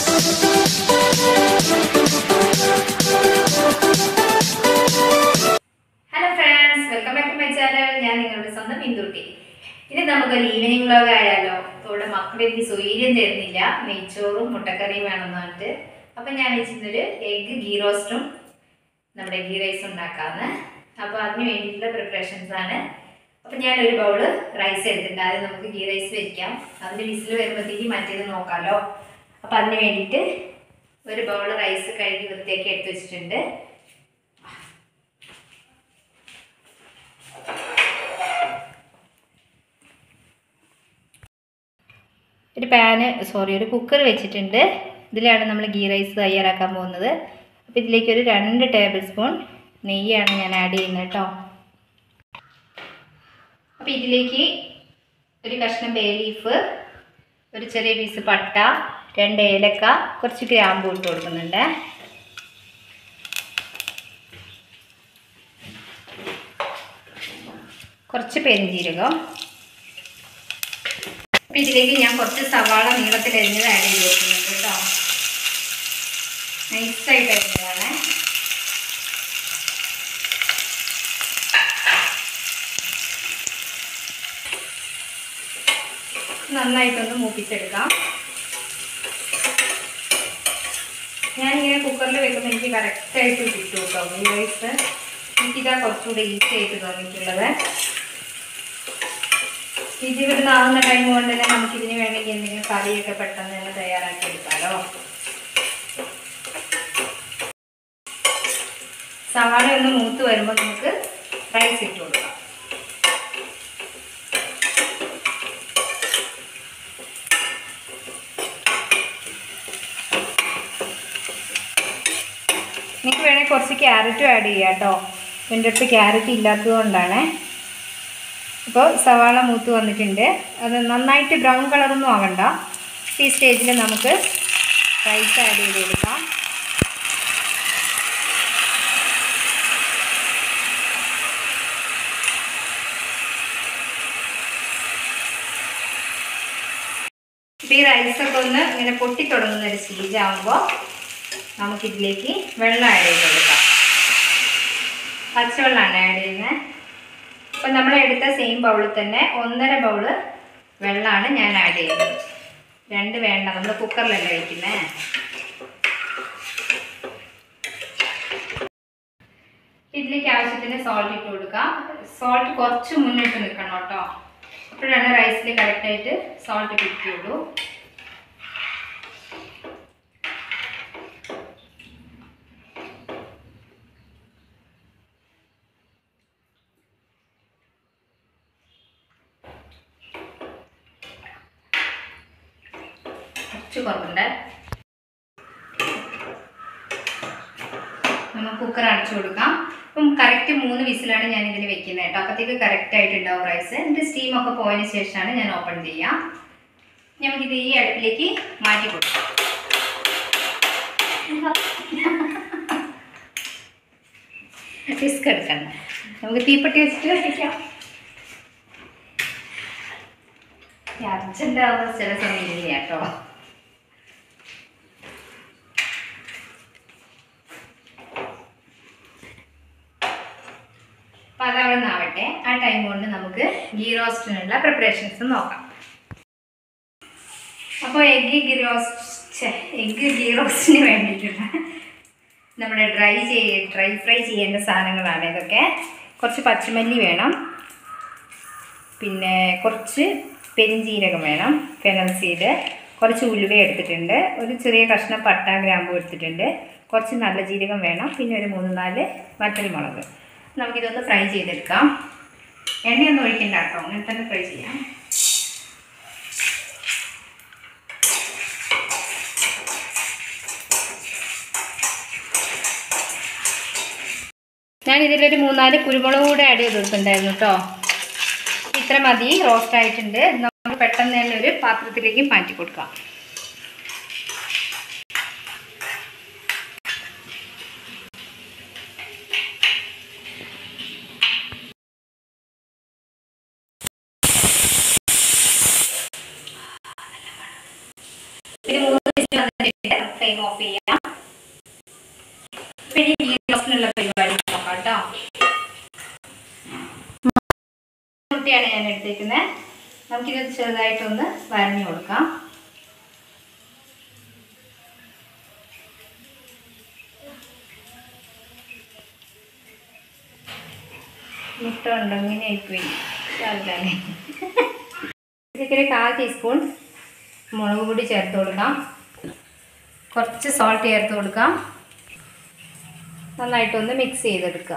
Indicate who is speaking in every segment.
Speaker 1: Hello friends welcome back to my channel ഞാൻ നിങ്ങളുടെ സ്വന്തം ബിന്ദുട്ടി ഇനി നമുക്കൊരു ഈവനിങ് വ്ലോഗ് ആയാലോ ഇവിടെ മക്കൾ എനിക്ക് സ്വൈര്യം തരുന്നില്ല നെയ്ച്ചോറും മുട്ടക്കറിയും വേണമെന്ന് പറഞ്ഞിട്ട് അപ്പം ഞാൻ വെച്ചിരുന്നൊരു എഗ്ഗ് ഗീ റോസ്റ്റും നമ്മുടെ ഗീ റൈസും ഉണ്ടാക്കാമെന്ന് അപ്പോൾ അതിന് വേണ്ടിയിട്ടുള്ള പ്രിപ്പറേഷൻസ് ആണ് അപ്പം ഞാൻ ഒരു ബൗള് റൈസ് എടുത്തിട്ടുണ്ട് ആദ്യം നമുക്ക് ഗീ റൈസ് വെക്കാം അതിൻ്റെ വിസിൽ വരുമ്പോഴത്തേക്ക് മറ്റേത് നോക്കാമല്ലോ അപ്പം അതിന് വേണ്ടിയിട്ട് ഒരു ബൗള് റൈസ് കഴുകി വൃത്തിയാക്കി എടുത്ത് വെച്ചിട്ടുണ്ട് ഒരു പാന് സോറി ഒരു കുക്കർ വെച്ചിട്ടുണ്ട് ഇതിലാണ് നമ്മൾ ഗീ റൈസ് തയ്യാറാക്കാൻ പോകുന്നത് അപ്പോൾ ഇതിലേക്ക് ഒരു രണ്ട് ടേബിൾ സ്പൂൺ നെയ്യാണ് ഞാൻ ആഡ് ചെയ്യുന്നത് കേട്ടോ അപ്പോൾ ഇതിലേക്ക് ഒരു കഷ്ണം ബേ ലീഫ് ഒരു ചെറിയ പീസ് പട്ട രണ്ട് ഏലക്ക കുറച്ച് ഗ്രാമ്പു ഇട്ട് കൊടുക്കുന്നുണ്ട് കുറച്ച് പെരിഞ്ജീരകം അപ്പം ഇതിലേക്ക് ഞാൻ കുറച്ച് സവാള നീളത്തിൽ അരിഞ്ഞത് ആഡ് ചെയ്ത് കൊടുക്കുന്നുണ്ട് കേട്ടോ നൈസായിട്ട് അരിഞ്ഞതാണ് നന്നായിട്ടൊന്ന് മൂപ്പിച്ചെടുക്കാം ഞാനിങ്ങനെ കുക്കറിൽ വെക്കുമ്പോൾ എനിക്ക് കറക്റ്റായിട്ട് കിട്ടും കേട്ടോ ഈ റൈസ് എനിക്കിതാ കുറച്ചുകൂടെ ഈസി ആയിട്ട് തോന്നിയിട്ടുള്ളത് ഇത് വിടുന്നാവുന്ന ടൈം കൊണ്ട് തന്നെ നമുക്കിതിന് വേണമെങ്കിൽ എന്തെങ്കിലും കറിയൊക്കെ പെട്ടെന്ന് തന്നെ തയ്യാറാക്കി എടുക്കാമല്ലോ സവാള ഒന്ന് മൂത്ത് വരുമ്പോൾ നമുക്ക് റൈസ് ഇട്ട് കൊടുക്കാം നിങ്ങൾക്ക് വേണമെങ്കിൽ കുറച്ച് ക്യാരറ്റും ആഡ് ചെയ്യാം കേട്ടോ എൻ്റെ അടുത്ത് ക്യാരറ്റ് ഇല്ലാത്തത് കൊണ്ടാണ് ഇപ്പോൾ സവാള മൂത്ത് വന്നിട്ടുണ്ട് അത് നന്നായിട്ട് ബ്രൗൺ കളറൊന്നും ആകണ്ട ഈ സ്റ്റേജിൽ നമുക്ക് റൈസ് ആഡ് ചെയ്ത് കൊടുക്കാം ഇപ്പോൾ ഈ റൈസൊക്കെ ഒന്ന് ഇങ്ങനെ പൊട്ടി തുടങ്ങുന്ന ഒരു സ്റ്റേജ് ആകുമ്പോൾ നമുക്കിതിലേക്ക് വെള്ളം ആഡ് ചെയ്ത് കൊടുക്കാം പച്ചവെള്ളമാണ് ആഡ് ചെയ്യുന്നത് അപ്പം നമ്മൾ എടുത്ത സെയിം ബൗളിൽ തന്നെ ഒന്നര ബൗള് വെള്ളമാണ് ഞാൻ ആഡ് ചെയ്യുന്നത് രണ്ട് വേണ്ട നമ്മൾ കുക്കറിലല്ലേ വയ്ക്കുന്നത് ഇതിലേക്ക് ആവശ്യത്തിന് സോൾട്ട് ഇട്ട് കൊടുക്കാം സോൾട്ട് കുറച്ച് മുന്നിട്ട് നിൽക്കണം കേട്ടോ അപ്പോഴാണ് റൈസിൽ കറക്റ്റായിട്ട് സോൾട്ട് പിടിക്കുള്ളൂ കുറച്ച് കുറവുണ്ട് നമുക്ക് കുക്കർ അടച്ചു കൊടുക്കാം അപ്പം കറക്റ്റ് മൂന്ന് വിസിലാണ് ഞാൻ ഇതിൽ വെക്കുന്നത് കേട്ടോ അപ്പോഴത്തേക്ക് കറക്റ്റ് ആയിട്ടുണ്ടാവും റൈസ് എന്നിട്ട് സ്റ്റീം ഒക്കെ പോയതിന് ശേഷമാണ് ഞാൻ ഓപ്പൺ ചെയ്യാം നമുക്കിത് ഈ അടുപ്പിലേക്ക് മാറ്റി കൊടുക്കാം റിസ്ക് എടുക്കണ്ട നമുക്ക് തീപ്പെട്ടി വെച്ചിട്ട് കഴിക്കാം അർജൻ്റ് ആവുന്ന ചില സമയമില്ല കേട്ടോ അപ്പം അതവിടെ നിന്നാവട്ടെ ആ ടൈം കൊണ്ട് നമുക്ക് ഗീ റോസ്റ്റിനുള്ള പ്രിപ്പറേഷൻസ് നോക്കാം അപ്പോൾ egg ghee roast egg ghee റോസ്റ്റിന് വേണ്ടിയിട്ടുള്ള നമ്മുടെ ഡ്രൈ ചെയ്യ ഡ്രൈ ഫ്രൈ ചെയ്യേണ്ട സാധനങ്ങളാണ് ഇതൊക്കെ കുറച്ച് പച്ചമല്ലി വേണം പിന്നെ കുറച്ച് പെരിഞ്ജീരകം വേണം ഫെനൽ സീഡ് കുറച്ച് ഉലുവ എടുത്തിട്ടുണ്ട് ഒരു ചെറിയ കഷ്ണം പട്ട ഗ്രാമ്പു എടുത്തിട്ടുണ്ട് കുറച്ച് നല്ല ജീരകം വേണം പിന്നെ ഒരു മൂന്ന് നാല് വറ്റൽമുളക് നമുക്കിതൊന്ന് ഫ്രൈ ചെയ്തെടുക്കാം എണ്ണയൊന്നും ഒഴിക്കണ്ട കേട്ടോ അങ്ങനെ തന്നെ ഫ്രൈ ചെയ്യാം ഞാൻ ഇതിലൊരു മൂന്നാല് കുരുമുളക് കൂടെ ആഡ് ചെയ്ത് കൊടുത്തിട്ടുണ്ടായിരുന്നു കേട്ടോ ഇത്ര മതി റോസ്റ്റ് ആയിട്ടുണ്ട് നമുക്ക് പെട്ടെന്ന് തന്നെ ഒരു പാത്രത്തിലേക്ക് മാറ്റി കൊടുക്കാം ഒരു മൂന്ന് ഫ്ലെയിം ഓഫ് ചെയ്യാം പിന്നെ ഈ ഓപ്ഷനുള്ള പരിപാടി നോക്കാം കേട്ടോ മുട്ടയാണ് ഞാൻ എടുത്തേക്കുന്നത് നമുക്കിത് ചെറുതായിട്ടൊന്ന് വരഞ്ഞു കൊടുക്കാം മുട്ട ഉണ്ടോ ഇങ്ങനെ ആയിപ്പോയി അല്ലേ ഇതിലേക്ക് കാൽ ടീസ്പൂൺ മുളക് പൊടി ചേർത്ത് കൊടുക്കാം കുറച്ച് സോൾട്ട് ചേർത്ത് കൊടുക്കാം നന്നായിട്ടൊന്ന് മിക്സ് ചെയ്തെടുക്കുക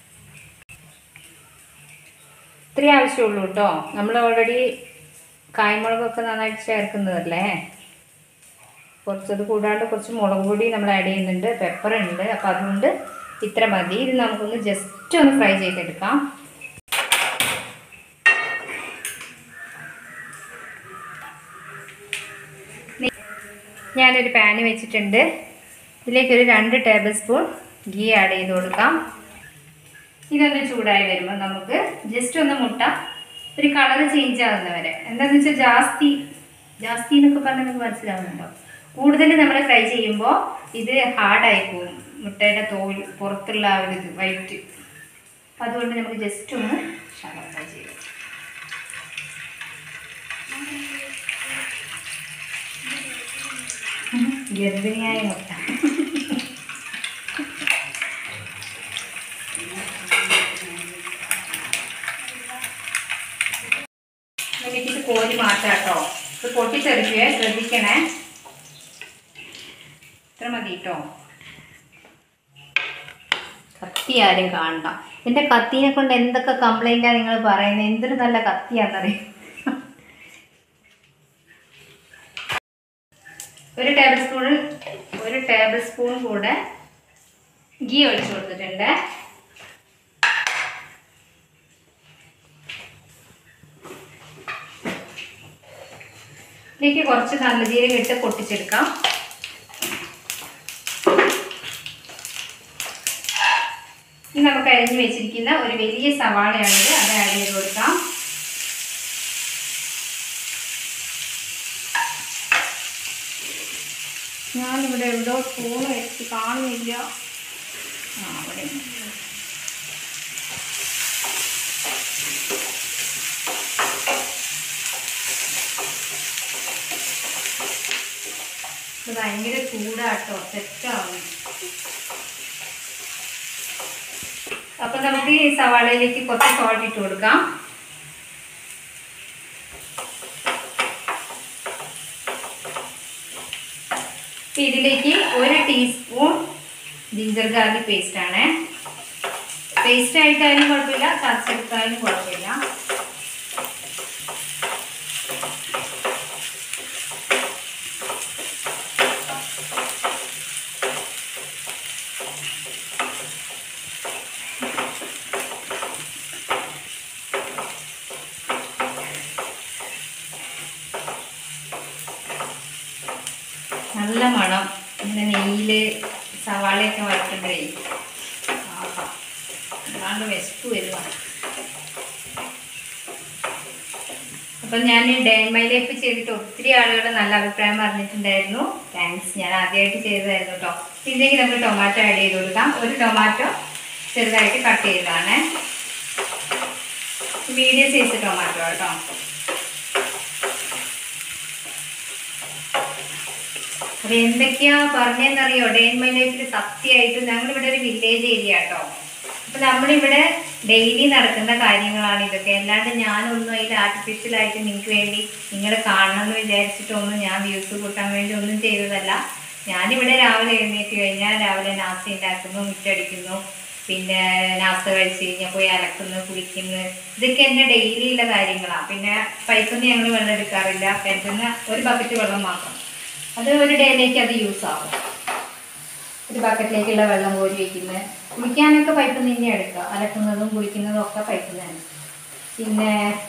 Speaker 1: ഇത്രയും ആവശ്യമുള്ളൂ കേട്ടോ നമ്മൾ ഓൾറെഡി കായ്മുളകൊക്കെ നന്നായിട്ട് ചേർക്കുന്നതല്ലേ കുറച്ചത് കൂടാണ്ട് കുറച്ച് മുളക് പൊടി നമ്മൾ ആഡ് ചെയ്യുന്നുണ്ട് പെപ്പർ ഉണ്ട് അപ്പോൾ അതുകൊണ്ട് ഇത്ര മതി ഇത് നമുക്കൊന്ന് ജസ്റ്റ് ഒന്ന് ഫ്രൈ ചെയ്തെടുക്കാം ഞാനൊരു പാന് വെച്ചിട്ടുണ്ട് ഇതിലേക്ക് ഒരു രണ്ട് ടേബിൾ സ്പൂൺ ഗീ ആഡ് ചെയ്ത് കൊടുക്കാം ഇതൊന്ന് ചൂടായി വരുമ്പോൾ നമുക്ക് ജസ്റ്റ് ഒന്ന് മുട്ട ഒരു കളർ ചേഞ്ച് ആകുന്ന വരെ എന്താണെന്ന് വെച്ചാൽ ജാസ്തി ജാസ്തി എന്നൊക്കെ പറഞ്ഞാൽ നിങ്ങൾക്ക് മനസ്സിലാവുന്നുണ്ടോ കൂടുതൽ നമ്മൾ ഫ്രൈ ചെയ്യുമ്പോൾ ഇത് ഹാർഡായി പോകും മുട്ടയുടെ തോൽ പുറത്തുള്ള ആ ഒരു ഇത് വൈറ്റ് അപ്പം അതുകൊണ്ട് നമുക്ക് ജസ്റ്റ് ഒന്ന് ഷാലോ ഫ്രൈ ചെയ്യാം ഗർഭിണിയായ മുട്ട നമുക്കിത് കോരി മാറ്റാം കേട്ടോ ഇത് പൊട്ടിത്തെറിക്കുക ശ്രദ്ധിക്കണേ ഇത്ര മതി കേട്ടോ കത്തി ആരും കാണണ്ട എൻ്റെ കത്തീനെ കൊണ്ട് എന്തൊക്കെ കംപ്ലൈൻറ്റാണ് നിങ്ങൾ പറയുന്നത് എന്തൊരു നല്ല കത്തിയാണെന്നറിയാം ഒരു ടേബിൾ സ്പൂൺ ഒരു ടേബിൾ സ്പൂൺ കൂടെ ഗീ ഒഴിച്ചു കൊടുത്തിട്ടുണ്ട് ഇതിലേക്ക് കുറച്ച് നല്ല ജീരകം ഇട്ട് പൊട്ടിച്ചെടുക്കാം ഇനി നമുക്ക് അരിഞ്ഞു വെച്ചിരിക്കുന്ന ഒരു വലിയ സവാളയാണിത് അത് ആഡ് ചെയ്ത് കൊടുക്കാം ഞാനിവിടെ എവിടെയോ സ്പൂൺ വെച്ച് കാണുന്നില്ല ആ അവിടെ ഉണ്ട്. ഇത് ഭയങ്കര ചൂടാട്ടോ സെറ്റാവും അപ്പൊ നമുക്ക് ഈ സവാളയിലേക്ക് കുറച്ച് സോൾട്ട് ഇട്ട് കൊടുക്കാം ഇപ്പൊ ഇതിലേക്ക് ഒരു ടീസ്പൂൺ ജിഞ്ചർ ഗാർലിക് പേസ്റ്റ് ആണ് പേസ്റ്റ് ആയിട്ടായാലും കുഴപ്പമില്ല ചതച്ചെടുത്താലും കുഴപ്പമില്ല നല്ല മണം ഇങ്ങനെ നെയ്യില് സവാളയൊക്കെ വരട്ടുമ്പോഴേ ആഹാ അല്ലാണ്ട് വിശപ്പ് വരുക അപ്പം ഞാൻ ഡേ മൈ ലൈഫ് ചെയ്തിട്ട് ഒത്തിരി ആളുകൾ നല്ല അഭിപ്രായം പറഞ്ഞിട്ടുണ്ടായിരുന്നു താങ്ക്സ് ഞാൻ ആദ്യമായിട്ട് ചെയ്തതായിരുന്നു കേട്ടോ ഇതിലേക്ക് നമുക്ക് ടൊമാറ്റോ ആഡ് ചെയ്ത് കൊടുക്കാം ഒരു ടൊമാറ്റോ ചെറുതായിട്ട് കട്ട് ചെയ്തതാണ് മീഡിയം സൈസ് ടൊമാറ്റോ കേട്ടോ അപ്പൊ എന്തൊക്കെയാ പറഞ്ഞെന്നറിയോ ഡേ ഇൻ മൈ ലൈഫിൽ സത്യമായിട്ട് ഞങ്ങളിവിടെ ഒരു വില്ലേജ് ഏരിയ കേട്ടോ അപ്പൊ നമ്മളിവിടെ ഡെയിലി നടക്കുന്ന കാര്യങ്ങളാണ് ഇതൊക്കെ അല്ലാണ്ട് ഞാനൊന്നും അതിൽ ആർട്ടിഫിഷ്യലായിട്ട് നിങ്ങൾക്ക് വേണ്ടി നിങ്ങൾ കാണണം എന്ന് വിചാരിച്ചിട്ടൊന്നും ഞാൻ വ്യൂസ് കൂട്ടാൻ വേണ്ടി ഒന്നും ചെയ്തതല്ല ഞാനിവിടെ രാവിലെ എഴുന്നേറ്റ് കഴിഞ്ഞാൽ രാവിലെ നാസ്ത ഉണ്ടാക്കുന്നു മുറ്റടിക്കുന്നു പിന്നെ നാസ്ത കഴിച്ച് കഴിഞ്ഞാൽ പോയി അലക്കുന്നു കുളിക്കുന്നു ഇതൊക്കെ എൻ്റെ ഡെയിലി ഉള്ള കാര്യങ്ങളാണ് പിന്നെ പൈപ്പിൽ നിന്ന് ഞങ്ങൾ വെള്ളം എടുക്കാറില്ല കിണറ്റിൽ നിന്ന് ഒരു ബക്കറ്റ് വെള്ളം മാത്രം അത് ഒരു ഡേയിലേക്ക് അത് യൂസ് ആവും ഒരു ബക്കറ്റിലേക്കുള്ള വെള്ളം കോരി വയ്ക്കുന്നത് കുളിക്കാനൊക്കെ പൈപ്പിൽ നിന്ന് തന്നെ എടുക്കുക അലക്കുന്നതും കുളിക്കുന്നതും ഒക്കെ പൈപ്പിൽ നിന്ന് പിന്നെ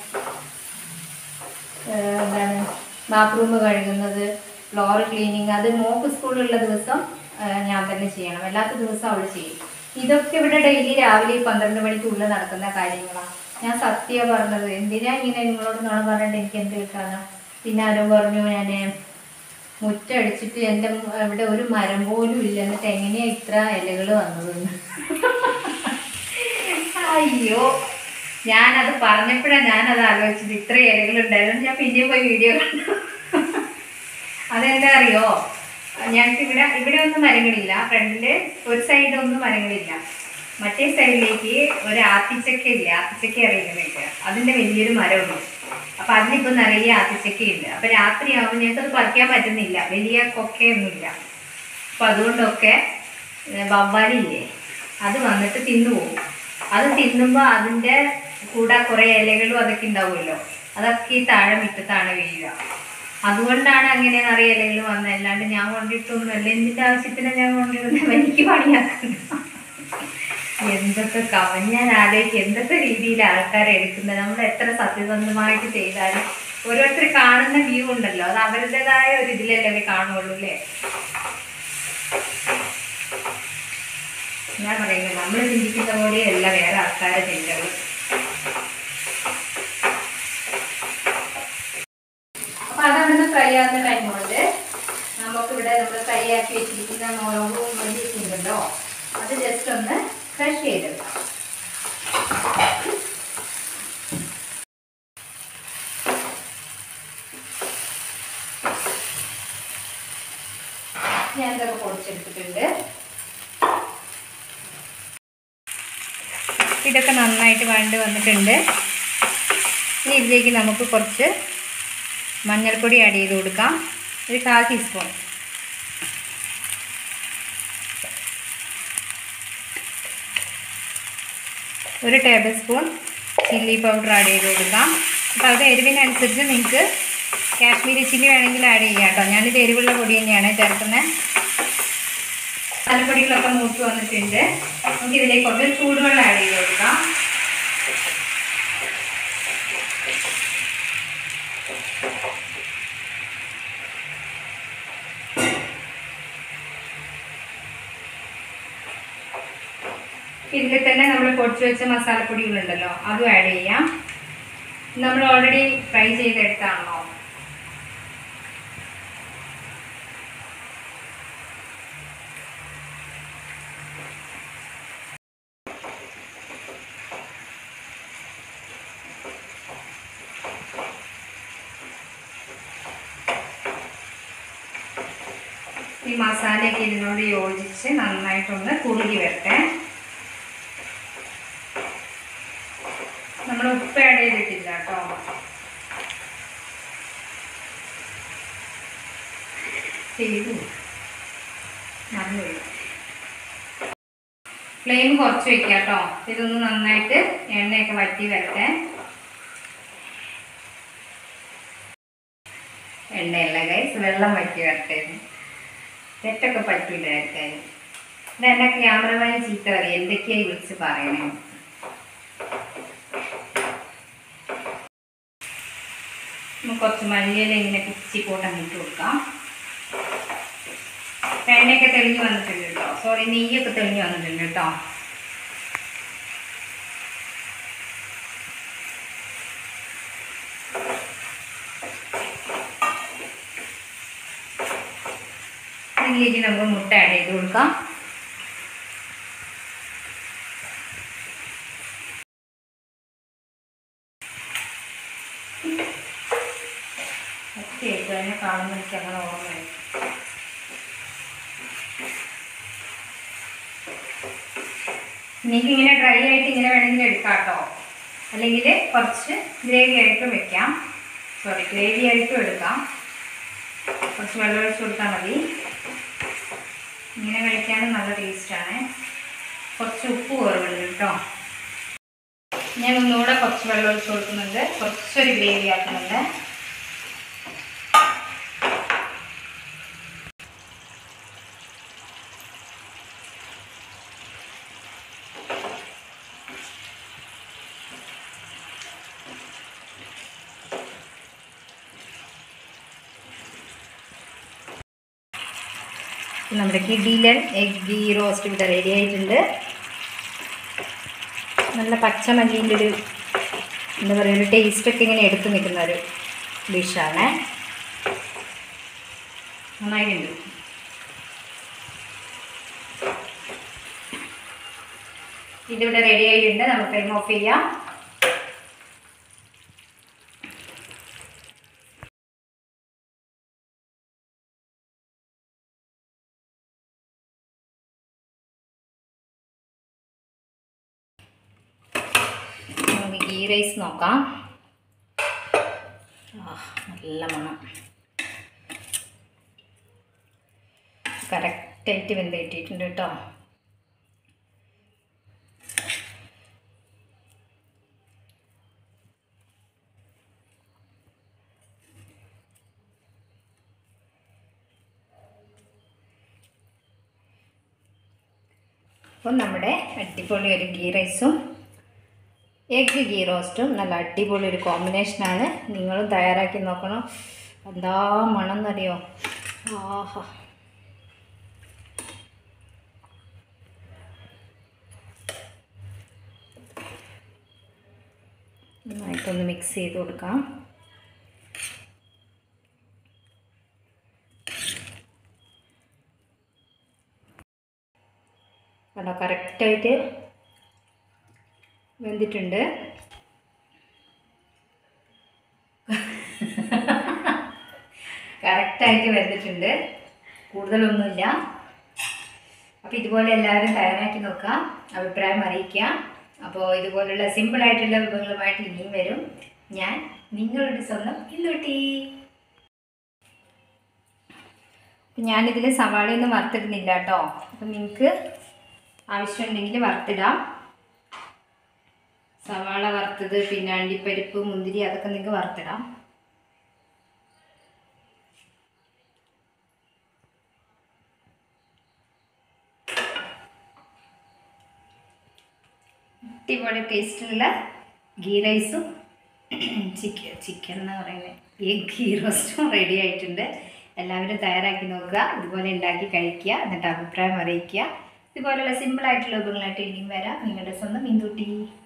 Speaker 1: ഏഹ്, എന്താണ് ബാത്റൂം കഴുകുന്നത് ഫ്ലോർ ക്ലീനിങ് അത് മോക്ക് സ്കൂളിലുള്ള ദിവസം ഏഹ്, ഞാൻ തന്നെ ചെയ്യണം അല്ലാത്ത ദിവസം അവൾ ചെയ്യും ഇതൊക്കെ ഇവിടെ ഡെയിലി രാവിലെ പന്ത്രണ്ട് മണിക്കുള്ളിൽ നടക്കുന്ന കാര്യങ്ങളാണ് ഞാൻ സത്യ പറഞ്ഞത് എന്തിനാ ഇങ്ങനെ നിങ്ങളോട് നാളെ പറഞ്ഞിട്ട് എനിക്ക് എന്ത് കിട്ടാനോ പിന്നെ ആരോ പറഞ്ഞു ഞാൻ മുറ്റടിച്ചിട്ട് എൻ്റെ മു- ഇവിടെ ഒരു മരം പോലും ഇല്ല എന്നിട്ട് എങ്ങനെയാ ഇത്ര ഇലകൾ വന്നതെന്ന് അയ്യോ ഞാനത് പറഞ്ഞപ്പോഴാണ് ഞാനത് ആലോചിച്ചത് ഇത്ര ഇലകൾ ഉണ്ടായിരുന്നു ഞാൻ പിന്നെയും പോയി വീഡിയോ കണ്ടു അതെന്താ അറിയോ ഞങ്ങൾക്ക് ഇവിടെ ഇവിടെ ഒന്നും മരങ്ങളില്ല ഫ്രണ്ടില് ഒരു സൈഡ് ഒന്നും മരങ്ങളില്ല മറ്റേ സൈഡിലേക്ക് ഒരു ആത്തിച്ചക്ക ഇല്ല ആത്തിച്ചക്ക അറിയുന്നതൊക്കെ അതിന്റെ വലിയൊരു മരമുണ്ട് അപ്പൊ അതിലിപ്പോ നിറയെ ആത്തിച്ചക്കയുണ്ട് അപ്പൊ രാത്രി ആവുമ്പോൾ ഞങ്ങൾക്ക് അത് പറിക്കാൻ പറ്റുന്നില്ല വലിയ കൊക്കയൊന്നുമില്ല അപ്പൊ അതുകൊണ്ടൊക്കെ ഏ, വവ്വാലില്ലേ അത് വന്നിട്ട് തിന്നുപോകും അത് തിന്നുമ്പോൾ അതിന്റെ കൂടെ കുറെ ഇലകളും അതൊക്കെ ഉണ്ടാവുമല്ലോ അതൊക്കെ ഈ താഴെ മുറ്റത്താണ് വീഴുക അതുകൊണ്ടാണ് അങ്ങനെ നിറയെ ഇലകൾ വന്നത് അല്ലാണ്ട് ഞാൻ കൊണ്ടിട്ടൊന്നുമല്ല എന്തിന്റെ ആവശ്യത്തിന് ഞാൻ കൊണ്ടിരുന്നത് എനിക്ക് പണിയാക്കുന്നത് എന്തൊക്കെ കവൻ ഞാൻ ആലോചിക്കും എന്തൊക്കെ രീതിയിൽ ആൾക്കാരെ എടുക്കുന്നത് നമ്മൾ എത്ര സത്യസന്ധമായിട്ട് ചെയ്താലും ഓരോരുത്തർ കാണുന്ന വ്യൂ ഉണ്ടല്ലോ അത് അവരുടേതായ ഒരു ഇതിലല്ലേ കാണുള്ളൂ അല്ലേ ഞാൻ പറയുന്നത് നമ്മൾ ചിന്തിക്കുന്ന പോലെയല്ല വേറെ ആൾക്കാരെ ചിന്തകൾ അപ്പൊ അതവിടുന്ന് ഫ്രൈ ആകുന്ന ടൈം കൊണ്ട് നമുക്കിവിടെ നമ്മൾ ഫ്രൈ ആക്കി വെച്ചിരിക്കുന്ന മുളകും മല്ലിയൊക്കെ ഉണ്ടല്ലോ അത് ജസ്റ്റ് ഒന്ന് ക്രഷ് ചെയ്തെടുക്കാം ഞാൻ ഇതൊക്കെ പൊടിച്ചെടുത്തിട്ടുണ്ട് ഇതൊക്കെ നന്നായിട്ട് വഴണ്ട് വന്നിട്ടുണ്ട് ഇനി ഇതിലേക്ക് നമുക്ക് കുറച്ച് മഞ്ഞൾപ്പൊടി ആഡ് ചെയ്ത് കൊടുക്കാം ഒരു കാൽ ടീസ്പൂൺ ഒരു tablespoon chilli powder add ചെയ്ത് കൊടുക്കാം അപ്പോൾ അത് എരിവിനനുസരിച്ച് നിങ്ങൾക്ക് കാശ്മീരി ചില്ലി വേണമെങ്കിൽ ആഡ് ചെയ്യാം കേട്ടോ ഞാനിത് എരിവുള്ള പൊടി തന്നെയാണ് ചേർക്കുന്നത് മസാലപ്പൊടികളൊക്കെ മൂത്ത് വന്നിട്ടുണ്ട് നമുക്ക് ഇതിലേക്ക് കുറച്ച് ചൂടുവെള്ളം ആഡ് ചെയ്ത് കൊടുക്കാം ഇതിൽ തന്നെ നമ്മൾ പൊടിച്ചു വെച്ച മസാലപ്പൊടികളുണ്ടല്ലോ അതും ആഡ് ചെയ്യാം നമ്മൾ ഓൾറെഡി ഫ്രൈ ചെയ്തെടുത്താണല്ലോ ഈ മസാലയൊക്കെ ഇതിനോട് യോജിച്ച് നന്നായിട്ടൊന്ന് കുറുകി വരട്ടെ നമ്മൾ ഉപ്പ് ആഡ് ചെയ്തിട്ടില്ല കേട്ടോ ചെയ്തു മറന്നുപോയി ഫ്ലെയിം കുറച്ച് വെക്കാം കേട്ടോ ഇതൊന്ന് നന്നായിട്ട് എണ്ണയൊക്കെ വറ്റി വരട്ടെ എണ്ണയല്ല ഗൈസ് വെള്ളം വറ്റി വരട്ടെ തെറ്റൊക്കെ പറ്റൂല ആൾക്കാർ ഇതെന്നെ ക്യാമറമാൻ ചീത്ത പറയും എന്തൊക്കെയായി വിളിച്ച് പറയണേ നമുക്ക് കുറച്ച് മല്ലിയില ഇങ്ങനെ പിച്ചി കൂട്ടം ഇട്ട് കൊടുക്കാം എണ്ണയൊക്കെ തെളിഞ്ഞ് വന്നിട്ടുണ്ട് കേട്ടോ സോറി നെയ്യൊക്കെ തെളിഞ്ഞ് വന്നിട്ടുണ്ട് കേട്ടോ ഇതിലേക്ക് നമുക്ക് മുട്ട ആഡ് ചെയ്ത് കൊടുക്കാം കേക്ക് തന്നെ കാണുമ്പോൾ എനിക്ക് അങ്ങനെ ഓർമ്മയായി നിങ്ങൾക്ക് ഇങ്ങനെ ഡ്രൈ ആയിട്ട് ഇങ്ങനെ വേണമെങ്കിൽ എടുക്കാം കേട്ടോ അല്ലെങ്കിൽ കുറച്ച് ഗ്രേവി ആയിട്ടും വെക്കാം സോറി ഗ്രേവി ആയിട്ടും എടുക്കാം കുറച്ച് വെള്ളം ഒഴിച്ച് കൊടുത്താൽ മതി ഇങ്ങനെ കഴിക്കാനും നല്ല ടേസ്റ്റാണ് കുറച്ച് ഉപ്പ് കുറവുണ്ട് കേട്ടോ ഞാൻ ഒന്നുകൂടെ കുറച്ച് വെള്ളം ഒഴിച്ച് കൊടുക്കുന്നുണ്ട് കുറച്ചൊരു ഗ്രേവി ആക്കുന്നുണ്ട് നമ്മുടെ കിഡിലൻ എഗ് ഗീ റോസ്റ്റ് ഇവിടെ റെഡി ആയിട്ടുണ്ട് നല്ല പച്ചമല്ലീൻ്റെ ഒരു എന്താ പറയുക ഒരു ടേസ്റ്റൊക്കെ ഇങ്ങനെ എടുത്ത് നിൽക്കുന്ന ഒരു ഡിഷാണ് നന്നായിട്ടുണ്ട് ഇതിവിടെ റെഡി ആയിട്ടുണ്ട് നമുക്ക് ടൈം ഓഫ് ചെയ്യാം നമുക്ക് ഗീ റൈസ് നോക്കാം ആ നല്ല മണം കറക്റ്റായിട്ട് വെന്ത് കിട്ടിയിട്ടുണ്ട് കേട്ടോ അപ്പം നമ്മുടെ അടിപൊളി ഒരു ഗീ റൈസും എഗ് ഗീ റോസ്റ്റും നല്ല അടിപൊളി ഒരു കോമ്പിനേഷനാണ് നിങ്ങളും തയ്യാറാക്കി നോക്കണം എന്താ മണം എന്നറിയോ ആഹാ നന്നായിട്ടൊന്ന് മിക്സ് ചെയ്ത് കൊടുക്കാം കണ്ടോ കറക്റ്റായിട്ട് വെന്തിട്ടുണ്ട് കറക്റ്റായിട്ട് വെന്തിട്ടുണ്ട് കൂടുതലൊന്നുമില്ല അപ്പോൾ ഇതുപോലെ എല്ലാവരും തയ്യാറാക്കി നോക്കാം അഭിപ്രായം അറിയിക്കുക അപ്പോൾ ഇതുപോലുള്ള സിമ്പിളായിട്ടുള്ള വിഭവങ്ങളുമായിട്ട് ഇനിയും വരും ഞാൻ നിങ്ങളുടെ സ്വന്തം ഇന്നുട്ടി ഞാനിതിൽ സവാളയൊന്നും വറുത്തിടുന്നില്ല കേട്ടോ അപ്പം നിങ്ങൾക്ക് ആവശ്യമുണ്ടെങ്കിൽ വറുത്തിടാം സവാള വറുത്തത് പിന്നെ അണ്ടിപ്പരിപ്പ് മുന്തിരി അതൊക്കെ നിങ്ങൾക്ക് വറുത്തിടാം അടിപൊളി ടേസ്റ്റുള്ള ഗീ റൈസും ചിക്കൻ ചിക്കൻ എന്ന് പറയുന്നത് എഗ് ഗീ റോസ്റ്റും റെഡി ആയിട്ടുണ്ട് എല്ലാവരും തയ്യാറാക്കി നോക്കുക ഇതുപോലെ ഉണ്ടാക്കി കഴിക്കുക എന്നിട്ട് അഭിപ്രായം അറിയിക്കുക ഇതുപോലുള്ള സിമ്പിളായിട്ടുള്ള ഉപങ്ങളായിട്ട് ഇനിയും വരാം നിങ്ങളുടെ സ്വന്തം ഇന്ദുട്ടി